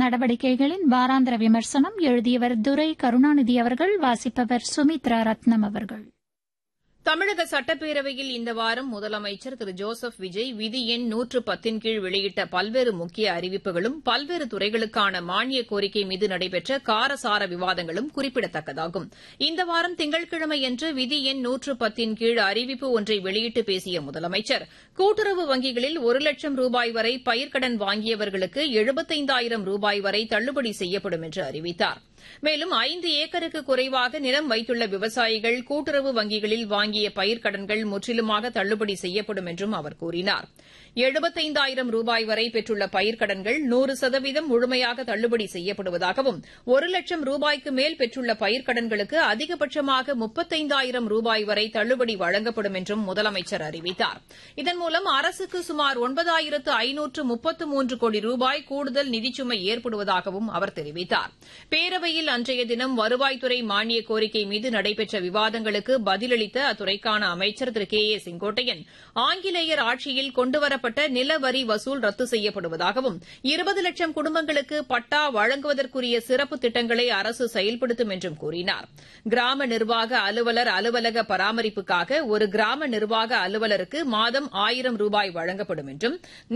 நடவடிக்கைகளின் வாராந்திர விமர்சனம் எழுதியவர் துரை கருணாநிதி அவர்கள் வாசிப்பவர் சுமித்ரா ரத்னம் அவர்கள் தமிழக சட்டப்பேரவையில் இந்த வாரம் முதலமைச்சர் திரு ஜோசப் விஜய் விதி எண் நூற்று பத்தின் கீழ் வெளியிட்ட பல்வேறு முக்கிய அறிவிப்புகளும் பல்வேறு துறைகளுக்கான மானிய கோரிக்கை மீது நடைபெற்ற காரசார விவாதங்களும் குறிப்பிடத்தக்கதாகும் இந்த வாரம் திங்கட்கிழமையன்று விதி எண் நூற்று பத்தின் கீழ் அறிவிப்பு ஒன்றை வெளியிட்டு பேசிய முதலமைச்சர் கூட்டுறவு வங்கிகளில் ஒரு லட்சம் ரூபாய் வரை பயிர்க்கடன் வாங்கியவர்களுக்கு எழுபத்தைந்தாயிரம் ரூபாய் வரை தள்ளுபடி செய்யப்படும் என்று அறிவித்தார் மேலும் ஐந்து ஏக்கருக்கு குறைவாக நிலம் வைத்துள்ள விவசாயிகள் கூட்டுறவு வங்கிகளில் வாங்கிய பயிர்க்கடன்கள் முற்றிலுமாக தள்ளுபடி செய்யப்படும் என்றும் அவர் கூறினார் எழுபத்தைந்தாயிரம் ரூபாய் வரை பெற்றுள்ள பயிர்க்கடன்கள் நூறு சதவீதம் முழுமையாக தள்ளுபடி செய்யப்படுவதாகவும் ஒரு லட்சம் ரூபாய்க்கு மேல் பெற்றுள்ள பயிர்க்கடன்களுக்கு அதிகபட்சமாக முப்பத்தைந்தாயிரம் ரூபாய் வரை தள்ளுபடி வழங்கப்படும் என்றும் முதலமைச்சர் அறிவித்தார் இதன் மூலம் அரசுக்கு சுமார் ஒன்பதாயிரத்து ஐநூற்று முப்பத்து மூன்று கோடி ரூபாய் கூடுதல் நிதிச்சுமை ஏற்படுவதாகவும் அவர் தெரிவித்தார் பேரவையில் அன்றைய தினம் வருவாய்த்துறை மானிய கோரிக்கை மீது நடைபெற்ற விவாதங்களுக்கு பதிலளித்த அத்துறைக்கான அமைச்சர் திரு கே ஏ செங்கோட்டையன் ஆங்கிலேயர் ஆட்சியில் கொண்டுவரப்பட்ட நில வரி வசூல் ரத்து செய்யப்படுவதாகவும் இருபது லட்சம் குடும்பங்களுக்கு பட்டா வழங்குவதற்குரிய சிறப்பு திட்டங்களை அரசு செயல்படுத்தும் என்றும் கூறினார் கிராம நிர்வாக அலுவலர் அலுவலக பராமரிப்புக்காக ஒரு கிராம நிர்வாக அலுவலருக்கு மாதம் ஆயிரம் ரூபாய் வழங்கப்படும் என்றும்